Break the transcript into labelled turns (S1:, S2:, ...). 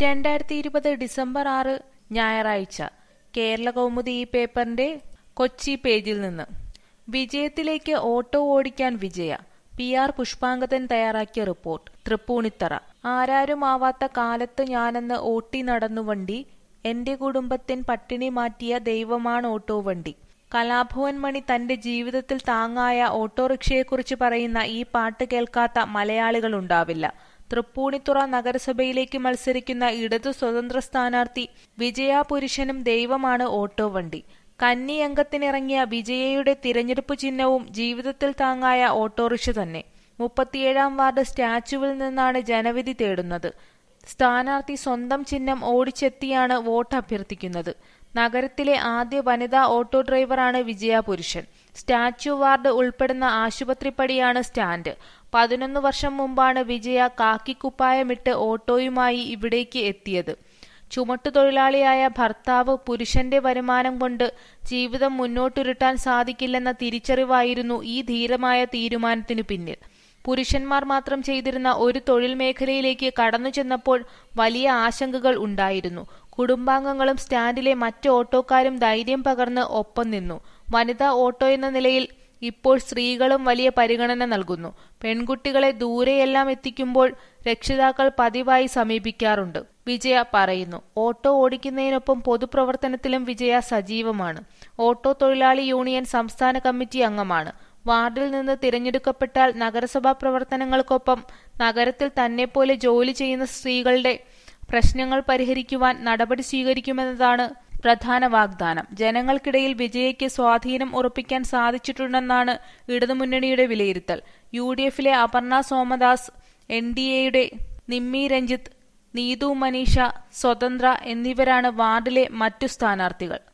S1: രണ്ടായിരത്തി ഇരുപത് ഡിസംബർ ആറ് ഞായറാഴ്ച കേരള കൗമുദി ഈ പേപ്പറിന്റെ കൊച്ചി പേജിൽ നിന്ന് വിജയത്തിലേക്ക് ഓട്ടോ ഓടിക്കാൻ വിജയ പി ആർ പുഷ്പാങ്കതൻ തയ്യാറാക്കിയ റിപ്പോർട്ട് തൃപ്പൂണിത്തറ ആരാരുമാവാത്ത കാലത്ത് ഞാനെന്ന് ഓട്ടി നടന്നു വണ്ടി എന്റെ കുടുംബത്തിൻ പട്ടിണി മാറ്റിയ ദൈവമാണ് ഓട്ടോ വണ്ടി കലാഭവൻ മണി തന്റെ ജീവിതത്തിൽ താങ്ങായ ഓട്ടോറിക്ഷയെക്കുറിച്ച് പറയുന്ന ഈ പാട്ട് കേൾക്കാത്ത മലയാളികളുണ്ടാവില്ല തൃപ്പൂണിത്തുറ നഗരസഭയിലേക്ക് മത്സരിക്കുന്ന ഇടതു സ്വതന്ത്ര സ്ഥാനാർത്ഥി വിജയ പുരുഷനും ദൈവമാണ് ഓട്ടോ വണ്ടി കന്നി അംഗത്തിനിറങ്ങിയ വിജയയുടെ തിരഞ്ഞെടുപ്പ് ചിഹ്നവും ജീവിതത്തിൽ താങ്ങായ ഓട്ടോറിക്ഷ തന്നെ മുപ്പത്തിയേഴാം വാർഡ് സ്റ്റാച്യുവിൽ നിന്നാണ് ജനവിധി തേടുന്നത് സ്ഥാനാർത്ഥി സ്വന്തം ചിഹ്നം ഓടിച്ചെത്തിയാണ് വോട്ട് അഭ്യർത്ഥിക്കുന്നത് നഗരത്തിലെ ആദ്യ വനിതാ ഓട്ടോ ഡ്രൈവറാണ് വിജയ പുരുഷൻ സ്റ്റാച്യു വാർഡ് ഉൾപ്പെടുന്ന ആശുപത്രിപ്പടിയാണ് സ്റ്റാൻഡ് പതിനൊന്ന് വർഷം മുമ്പാണ് വിജയ കാക്കിക്കുപ്പായമിട്ട് ഓട്ടോയുമായി ഇവിടേക്ക് എത്തിയത് ചുമട്ടുതൊഴിലാളിയായ ഭർത്താവ് പുരുഷന്റെ വരുമാനം കൊണ്ട് ജീവിതം മുന്നോട്ടുരുട്ടാൻ സാധിക്കില്ലെന്ന തിരിച്ചറിവായിരുന്നു ഈ ധീരമായ തീരുമാനത്തിനു പിന്നിൽ പുരുഷന്മാർ മാത്രം ചെയ്തിരുന്ന ഒരു തൊഴിൽ മേഖലയിലേക്ക് കടന്നു ചെന്നപ്പോൾ വലിയ ആശങ്കകൾ ഉണ്ടായിരുന്നു കുടുംബാംഗങ്ങളും സ്റ്റാൻഡിലെ മറ്റ് ഓട്ടോക്കാരും ധൈര്യം പകർന്ന് ഒപ്പം നിന്നു വനിതാ ഓട്ടോ എന്ന നിലയിൽ ഇപ്പോൾ സ്ത്രീകളും വലിയ പരിഗണന നൽകുന്നു പെൺകുട്ടികളെ ദൂരെയെല്ലാം എത്തിക്കുമ്പോൾ രക്ഷിതാക്കൾ പതിവായി സമീപിക്കാറുണ്ട് വിജയ പറയുന്നു ഓട്ടോ ഓടിക്കുന്നതിനൊപ്പം പൊതുപ്രവർത്തനത്തിലും വിജയ സജീവമാണ് ഓട്ടോ തൊഴിലാളി യൂണിയൻ സംസ്ഥാന കമ്മിറ്റി അംഗമാണ് വാർഡിൽ നിന്ന് തിരഞ്ഞെടുക്കപ്പെട്ടാൽ നഗരസഭാ പ്രവർത്തനങ്ങൾക്കൊപ്പം നഗരത്തിൽ തന്നെപ്പോലെ ജോലി ചെയ്യുന്ന സ്ത്രീകളുടെ പ്രശ്നങ്ങൾ പരിഹരിക്കുവാൻ നടപടി സ്വീകരിക്കുമെന്നതാണ് പ്രധാന വാഗ്ദാനം ജനങ്ങൾക്കിടയിൽ വിജയയ്ക്ക് സ്വാധീനം ഉറപ്പിക്കാൻ സാധിച്ചിട്ടുണ്ടെന്നാണ് ഇടതുമുന്നണിയുടെ വിലയിരുത്തൽ യു ഡി എഫിലെ അപർണ സോമദാസ് എൻ ഡി എയുടെ നിമ്മി രഞ്ജിത്ത് നീതു മനീഷ സ്വതന്ത്ര എന്നിവരാണ് വാർഡിലെ മറ്റു സ്ഥാനാർത്ഥികൾ